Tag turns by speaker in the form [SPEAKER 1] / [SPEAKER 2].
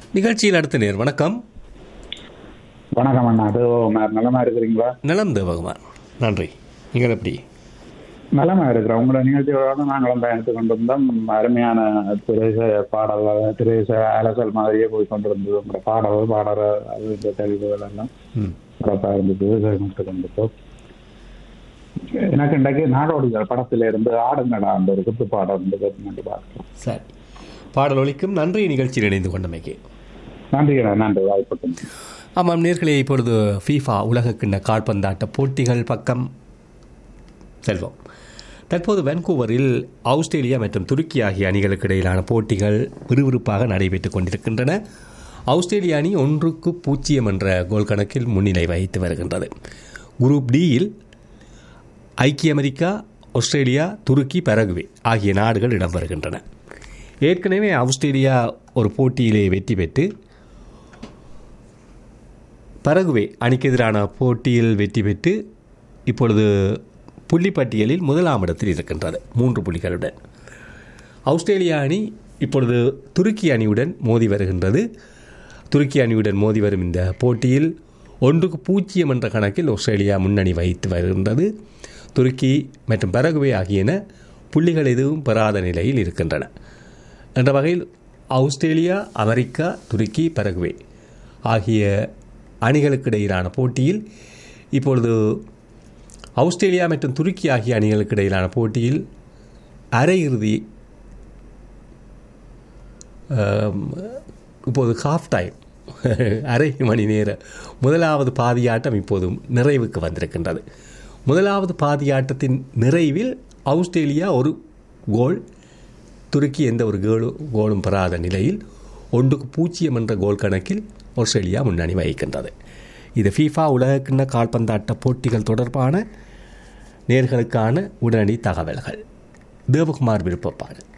[SPEAKER 1] நிகழ்ச்சியில் அடுத்த நேர் வணக்கம்
[SPEAKER 2] வணக்கம் அண்ணா அது நலமா இருக்கிறீங்களா
[SPEAKER 1] நலம் தேவகுமார் நன்றி நீங்கள் எப்படி
[SPEAKER 2] நலமா இருக்கிறோம் உங்களோட நிகழ்ச்சியோட நாங்களும் பயணித்து கொண்டிருந்தோம் அருமையான திரேச பாடல்கள் திரேச அலசல் மாதிரியே போய் கொண்டிருந்தது உங்களோட பாடல்கள் பாடற அது இந்த தெளிவுகள் எல்லாம்
[SPEAKER 1] ம்
[SPEAKER 2] சிறப்பாக இருந்தது சேமித்து கொண்டிருந்தோம் எனக்கு இன்றைக்கு நாடோடிகள் படத்தில இருந்து ஆடுங்கடா அந்த ஒரு குத்து பாடம் இருந்தது என்று பார்க்கிறோம்
[SPEAKER 1] சரி பாடல் ஒலிக்கும் நன்றி நிகழ்ச்சியில் இணைந்து கொண்டமைக்கு
[SPEAKER 2] நன்றி அண்ணா, நன்றி வாய்ப்பு
[SPEAKER 1] ஆமாம் நேர்களே இப்பொழுது ஃபீஃபா உலகக்கிண்ண கால்பந்தாட்ட போட்டிகள் பக்கம் செல்வோம் தற்போது வான்கூவரில் ஆஸ்திரேலியா மற்றும் துருக்கி ஆகிய அணிகளுக்கு இடையிலான போட்டிகள் விறுவிறுப்பாக நடைபெற்றுக் கொண்டிருக்கின்றன ஆஸ்திரேலிய அணி ஒன்றுக்கு பூஜ்ஜியம் என்ற கோல் கணக்கில் முன்னிலை வகித்து வருகின்றது குரூப் டியில் ஐக்கிய அமெரிக்கா ஆஸ்திரேலியா துருக்கி பரகுவே ஆகிய நாடுகள் இடம் வருகின்றன ஏற்கனவே ஆஸ்திரேலியா ஒரு போட்டியிலே வெற்றி பெற்று பரகுவே அணிக்கு எதிரான போட்டியில் வெற்றி பெற்று இப்பொழுது புள்ளிப்பட்டியலில் முதலாம் இடத்தில் இருக்கின்றது மூன்று புள்ளிகளுடன் ஆஸ்திரேலியா அணி இப்பொழுது துருக்கி அணியுடன் மோதி வருகின்றது துருக்கி அணியுடன் மோதி வரும் இந்த போட்டியில் ஒன்றுக்கு பூஜ்ஜியம் என்ற கணக்கில் ஆஸ்திரேலியா முன்னணி வகித்து வருகின்றது துருக்கி மற்றும் பரகுவே ஆகியன புள்ளிகள் எதுவும் பெறாத நிலையில் இருக்கின்றன என்ற வகையில் ஆஸ்திரேலியா அமெரிக்கா துருக்கி பரகுவே ஆகிய அணிகளுக்கு இடையிலான போட்டியில் இப்பொழுது ஆஸ்திரேலியா மற்றும் துருக்கி ஆகிய அணிகளுக்கு இடையிலான போட்டியில் அரையிறுதி ஆம், இப்போது ஹாஃப் டைம் அரை மணி நேர முதலாவது பாதியாட்டம் இப்போது நிறைவுக்கு வந்திருக்கின்றது முதலாவது பாதியாட்டத்தின் நிறைவில் ஆஸ்திரேலியா ஒரு கோல் துருக்கி எந்த ஒரு கோலும் கோலும் பெறாத நிலையில் ஒன்றுக்கு பூஜ்ஜியம் என்ற கோல் கணக்கில் ஆஸ்திரேலியா முன்னணி வகிக்கின்றது இது ஃபீஃபா உலகக்கிண்ண கால்பந்தாட்ட போட்டிகள் தொடர்பான நேர்களுக்கான உடனடி தகவல்கள் தேவகுமார் விருப்பப்பாடு